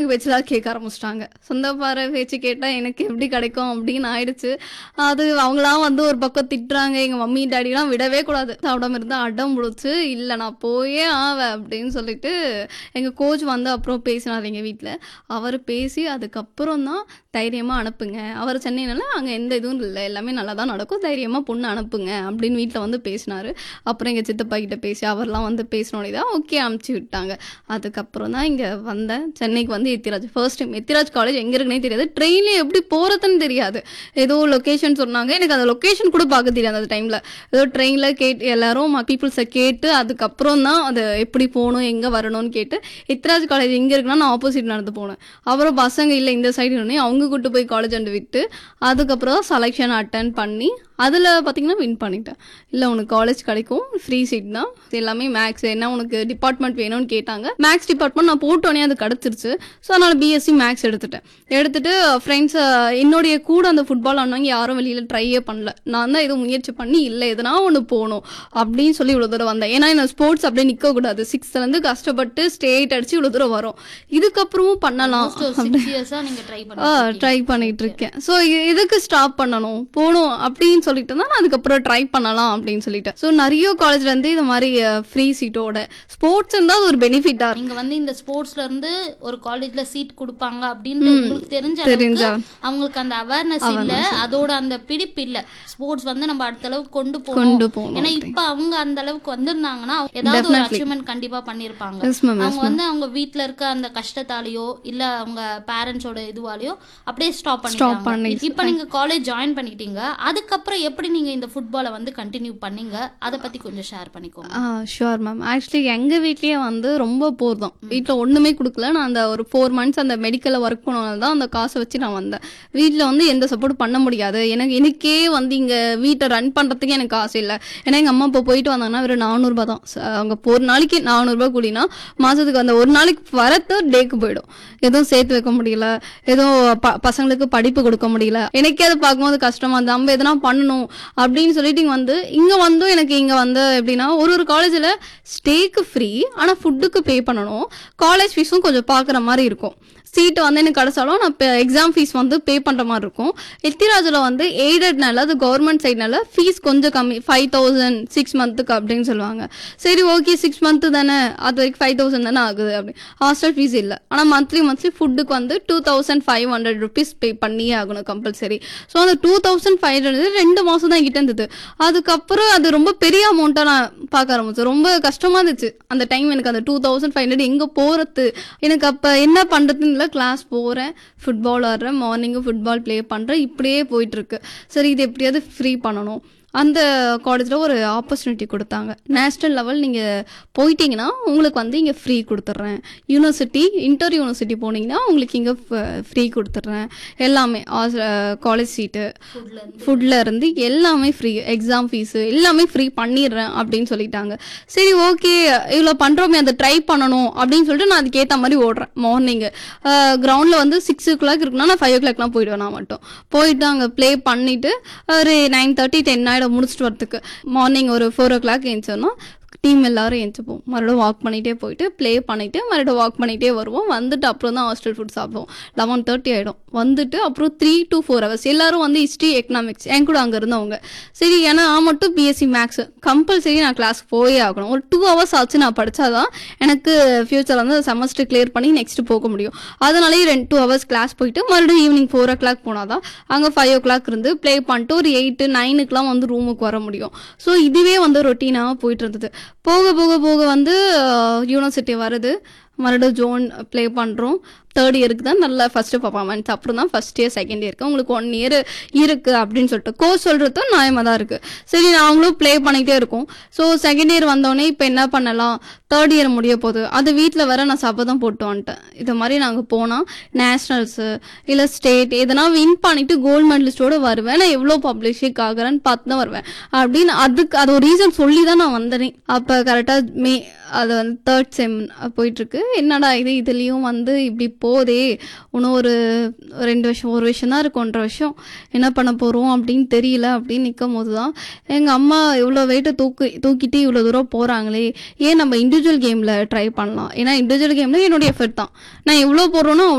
பேச்சு தான் கேட்க ஆரம்பிச்சிட்டாங்க சொந்தக்கார பேச்சு கேட்டால் எனக்கு எப்படி கிடைக்கும் அப்படின்னு ஆயிடுச்சு அது அவங்களாம் வந்து ஒரு பக்கம் திட்டுறாங்க எங்கள் மம்மி டாடிலாம் விடவே கூடாது சாப்பிடாம இருந்தால் அடம் முடிச்சு இல்லை நான் போயே ஆவேன் அப்படின்னு சொல்லிட்டு எங்கள் கோச் வந்து அப்புறம் பேசினார் எங்கள் வீட்டில் அவர் பேசி அதுக்கப்புறம் தான் தைரியமாக அனுப்புங்க அவர் சென்னைனால அங்கே எந்த இதுவும் இல்லை எல்லாமே நல்லா தான் நடக்கும் தைரியமாக பொண்ணு அனுப்புங்க அப்படின்னு வீட்டில் வந்து பேசினார் அப்புறம் எங்கள் சித்தப்பா கிட்ட பேசி அவர்லாம் வந்து பேசினோடனே தான் ஓகே அனுப்பிச்சி விட்டாங்க அதுக்கப்புறம் தான் இங்கே வந்தேன் சென்னைக்கு வந்து Ethiraj first time Ethiraj college எங்கே இருக்குன்னே தெரியாது ட்ரெயின்லேயே எப்படி போகிறதுன்னு தெரியாது ஏதோ லொக்கேஷன் சொன்னாங்க எனக்கு அந்த லொக்கேஷன் கூட பார்க்க தெரியாது அந்த டைமில் ஏதோ ட்ரெயினில் கேட்டு எல்லாரும் பீப்புள்ஸை கேட்டு அதுக்கப்புறம் தான் அது எப்படி போகணும் எங்கே வரணும்னு கேட்டு எத்திராஜ் காலேஜ் எங்கே இருக்குன்னா நான் ஆப்போசிட் நடந்து போனேன் அப்புறம் பசங்க இல்லை இந்த சைடு உடனே அவங்க கூட்டு போய் காலேஜ் அண்டு விட்டு அதுக்கப்புறம் தான் செலெக்ஷன் அட்டன் பண்ணி அதில் பார்த்தீங்கன்னா வின் பண்ணிட்டேன் இல்லை உனக்கு காலேஜ் கிடைக்கும் ஃப்ரீ சீட் தான் எல்லாமே மேக்ஸ் என்ன உனக்கு டிபார்ட்மெண்ட் வேணும்னு கேட்டாங்க மேக்ஸ் டிபார்ட்மெண்ட் நான் போட்டோன்னே அது கிடச்சிருச்சு ஸோ அதனால் பிஎஸ்சி மேக்ஸ் எடுத்துட்டேன் எடுத்துட்டு ஃப்ரெண்ட்ஸ் என்னுடைய கூட அந்த ஃபுட்பால் ஆனவங்க யாரும் வெளியில் ட்ரையே பண்ணல நான் தான் எதுவும் முயற்சி பண்ணி இல்லை எதனா ஒன்று போகணும் அப்படின்னு சொல்லி இவ்வளோ தூரம் வந்தேன் ஏன்னா என்ன ஸ்போர்ட்ஸ் அப்படியே நிற்கக்கூடாது சிக்ஸ்த்லேருந்து கஷ்டப்பட்டு ஸ்டேட் அடிச்சு இவ்வளோ தூரம் வரும் இதுக்கப்புறமும் பண்ணலாம் சிக்ஸ் இயர்ஸா நீங்க ட்ரை ஆ பண்ணி ட்ரை பண்ணிட்டு இருக்கேன் ஸோ எதுக்கு ஸ்டாப் பண்ணணும் போகணும் அப்படின்னு சொல்லிட்டு தான் நான் அதுக்கப்புறம் ட்ரை பண்ணலாம் அப்படின்னு சொல்லிட்டேன் ஸோ நிறைய காலேஜ்ல இருந்து இந்த மாதிரி ஃப்ரீ சீட்டோட ஸ்போர்ட்ஸ் இருந்தால் அது ஒரு பெனிஃபிட்டா நீங்க வந்து இந்த ஸ்போர்ட்ஸ்ல இருந்து ஒரு காலேஜ்ல சீட் கொடுப்பாங்க அப்படின்னு உங்களுக்கு தெரிஞ்ச தெரிஞ்சா. அளவுக்கு அவங்களுக்கு அந்த அவேர்னஸ் இல்ல அதோட அந்த பிடிப்பு இல்ல ஸ்போர்ட்ஸ் வந்து நம்ம அடுத்த அளவுக்கு கொண்டு போகணும் கொண்டு போகணும் ஏன்னா இப்ப அவங்க அந்த அளவுக்கு வந்திருந்தாங்கன்னா ஏதாவது ஒரு அச்சீவ்மெண்ட் கண்டிப்பா பண்ணிருப்பாங்க எஸ் மேம் அவங்க வந்து அவங்க வீட்ல இருக்க அந்த கஷ்டத்தாலேயோ இல்ல அவங்க பேரண்ட்ஸோட இதுவாலேயோ அப்படியே ஸ்டாப் பண்ணிட்டாங்க பண்ணி- இப்போ நீங்க காலேஜ் ஜாயின் பண்ணிட்டீங்க அதுக்கப்புறம் எப்படி நீங்க இந்த ஃபுட்பாலை வந்து கண்டினியூ பண்ணீங்க அதை பத்தி கொஞ்சம் ஷேர் பண்ணிக்கோங்க ஆ ஷுவர் மேம் ஆக்சுவலி எங்கள் வீட்லேயே வந்து ரொம்ப போர் தான் வீட்டில் ஒன்றுமே கொடுக்கல நான் அந்த ஒரு ஃபோர் மந்த்ஸ் அந்த மெடிக்கலில் ஒர்க் பண்ணனால தான் அந்த காசை வச்சு நான் வந்தேன் வீட்டில் வந்து எந்த சப்போர்ட் பண்ண முடியாது எனக்கு எனக்கே வந்து இங்கே வீட்டை ரன் பண்ணுறதுக்கு எனக்கு ஆசை இல்லை ஏன்னா எங்கள் அம்மா இப்போ போயிட்டு வந்தாங்கன்னா வெறும் நானூறுபா தான் ச- அவங்க ஒரு நாளைக்கு நானூறுபா கூலினா மாதத்துக்கு அந்த ஒரு நாளைக்கு வரத்து டேக்கு போயிடும் எதுவும் சேர்த்து வைக்க முடியல எதுவும் ப பசங்களுக்கு படிப்பு கொடுக்க முடியல எனக்கே அதை பார்க்கும்போது கஷ்டமா இருந்தது நம்ம எதனா பண்ணணும் அப்படின்னு சொல்லிட்டு இங்க வந்து இங்க வந்தும் எனக்கு இங்க வந்து எப்படின்னா ஒரு ஒரு காலேஜ்ல ஸ்டேக்கு ஃப்ரீ ஆனா ஃபுட்டுக்கு பே பண்ணணும் காலேஜ் ஃபீஸும் கொஞ்சம் பார்க்குற மாதிரி இருக்கும் சீட்டு வந்து எனக்கு கிடைச்சாலும் நான் எக்ஸாம் ஃபீஸ் வந்து பே பண்ணுற மாதிரி இருக்கும் எத்திராஜில் வந்து எய்டட்னால அது கவர்மெண்ட் சைட்னால ஃபீஸ் கொஞ்சம் கம்மி ஃபைவ் தௌசண்ட் சிக்ஸ் மந்த்துக்கு அப்படின்னு சொல்லுவாங்க சரி ஓகே சிக்ஸ் மந்த்து தானே அது வரைக்கும் ஃபைவ் தௌசண்ட் தானே ஆகுது அப்படி ஹாஸ்டல் ஃபீஸ் இல்லை ஆனால் மந்த்லி மந்த்லி ஃபுட்டுக்கு வந்து two thousand five hundred rupees pay பண்ணியே ஆகணும் கம்பல்சரி ஸோ அந்த டூ தௌசண்ட் ஃபைவ் ஹண்ட்ரட் ரெண்டு மாதம் தான் என்கிட்ட இருந்தது அதுக்கப்புறம் அது ரொம்ப பெரிய அமௌண்ட்டாக நான் பார்க்க ஆரம்பிச்சேன் ரொம்ப கஷ்டமாக இருந்துச்சு அந்த டைம் எனக்கு அந்த டூ தௌசண்ட் ஃபைவ் ஹண்ட்ரட் எங்கே போகிறது எனக்கு அப்போ என்ன பண்ணுறதுன்னு இல்லை கிளாஸ் போகிறேன் ஃபுட்பால் ஆடுறேன் மார்னிங்கும் ஃபுட்பால் ப்ளே பண்ணுறேன் இப்படியே போயிட்டுருக்கு சரி இது எப்படியாவது ஃப்ரீ பண்ணணும் அந்த காலேஜில் ஒரு ஆப்பர்ச்சுனிட்டி கொடுத்தாங்க நேஷ்னல் லெவல் நீங்கள் போயிட்டீங்கன்னா உங்களுக்கு வந்து இங்கே ஃப்ரீ கொடுத்துட்றேன் யூனிவர்சிட்டி இன்டர் யூனிவர்சிட்டி போனீங்கன்னா உங்களுக்கு இங்கே ஃப்ரீ கொடுத்துட்றேன் எல்லாமே காலேஜ் சீட்டு ஃபுட்ல இருந்து ஃபுட்ல இருந்து எல்லாமே ஃப்ரீ எக்ஸாம் ஃபீஸு எல்லாமே ஃப்ரீ பண்ணிடுறேன் அப்படின்னு சொல்லிட்டாங்க சரி ஓகே இவ்வளோ பண்ணுறோமே அதை ட்ரை பண்ணணும் அப்படின்னு சொல்லிட்டு நான் அதுக்கேற்ற மாதிரி ஓடுறேன் மார்னிங்கு கிரவுண்டில் வந்து சிக்ஸ் ஓ கிளாக் இருக்குன்னா நான் ஃபைவ் ஓ கிளாக்லாம் போயிடுவேன் நான் மட்டும் போயிட்டு அங்கே ப்ளே பண்ணிவிட்டு ஒரு நைன் தேர்ட்டி டென் ஆகிடும் முடிச்சுட்டு வரதுக்கு மார்னிங் ஒரு ஃபோர் ஓ கிளாக் எழுந்தோன்னா டீம் எல்லாரும் எழுந்துப்போம் மறுபடியும் வாக் பண்ணிகிட்டே போயிட்டு ப்ளே பண்ணிவிட்டு மறுபடியும் வாக் பண்ணிகிட்டே வருவோம் வந்துட்டு அப்புறம் தான் ஹாஸ்டல் ஃபுட் சாப்பிடுவோம் லெவன் தேர்ட்டி ஆகிடும் வந்துட்டு அப்புறம் த்ரீ to ஃபோர் ஹவர்ஸ் எல்லாரும் வந்து ஹிஸ்ட்ரி எக்கனாமிக்ஸ் என் கூட அங்கே இருந்தவங்க சரி ஏன்னா நான் மட்டும் பிஎஸ்சி மேக்ஸ் கம்பல்சரி நான் கிளாஸ் போயே ஆகணும் ஒரு டூ ஹவர்ஸ் ஆச்சு நான் படித்தாதான் எனக்கு ஃப்யூச்சர் வந்து செமஸ்டர் கிளியர் பண்ணி நெக்ஸ்ட் போக முடியும் அதனாலேயே ரெண்டு டூ ஹவர்ஸ் கிளாஸ் போயிட்டு மறுபடியும் ஈவினிங் ஃபோர் ஓ கிளாக் போனால் தான் அங்கே ஃபைவ் ஓ கிளாக் இருந்து ப்ளே பண்ணிட்டு ஒரு எயிட்டு நைனுக்குலாம் வந்து ரூமுக்கு வர முடியும் ஸோ இதுவே வந்து ரொட்டீனாக போயிட்டு இருந்தது போக போக போக வந்து யூனிவர்சிட்டி வருது மறுபடியும் ஜோன் ப்ளே பண்ணுறோம் தேர்ட் இயருக்கு தான் நல்ல ஃபஸ்ட்டு பர்ஃபார்மன்ஸ் அப்புறம் தான் ஃபஸ்ட் இயர் செகண்ட் இயருக்கு உங்களுக்கு ஒன் இயர் இருக்குது அப்படின்னு சொல்லிட்டு கோர்ஸ் சொல்கிறதும் நியாயமாக தான் இருக்குது சரி நாங்களும் ப்ளே பண்ணிகிட்டே இருக்கோம் ஸோ செகண்ட் இயர் வந்தோடனே இப்போ என்ன பண்ணலாம் தேர்ட் இயர் முடிய போகுது அது வீட்டில் வர நான் சபதம் போட்டு வந்துட்டேன் இது மாதிரி நாங்கள் போனால் நேஷ்னல்ஸு இல்லை ஸ்டேட் எதனா வின் பண்ணிட்டு கோல்டு மெடலிஸ்டோட வருவேன் நான் எவ்வளோ பப்ளிஷிக் ஆகுறேன்னு பார்த்து தான் வருவேன் அப்படின்னு அதுக்கு அது ஒரு ரீசன் சொல்லி தான் நான் வந்தேனே அப்போ கரெக்டாக மே அது வந்து தேர்ட் செம் போயிட்டுருக்கு என்னடா இது இதுலேயும் வந்து இப்படி போதே இன்னும் ஒரு ரெண்டு வருஷம் ஒரு வருஷம் தான் இருக்கு ஒன்றரை வருஷம் என்ன பண்ண போகிறோம் அப்படின்னு தெரியல அப்படின்னு நிற்கும் போது தான் எங்கள் அம்மா இவ்வளோ வெயிட்டை தூக்கி தூக்கிட்டு இவ்வளோ தூரம் போகிறாங்களே ஏன் நம்ம இண்டிவிஜுவல் கேமில் ட்ரை பண்ணலாம் ஏன்னா இண்டிவிஜுவல் கேமில் என்னுடைய எஃபர்ட் தான் நான் எவ்வளோ போடுறோனோ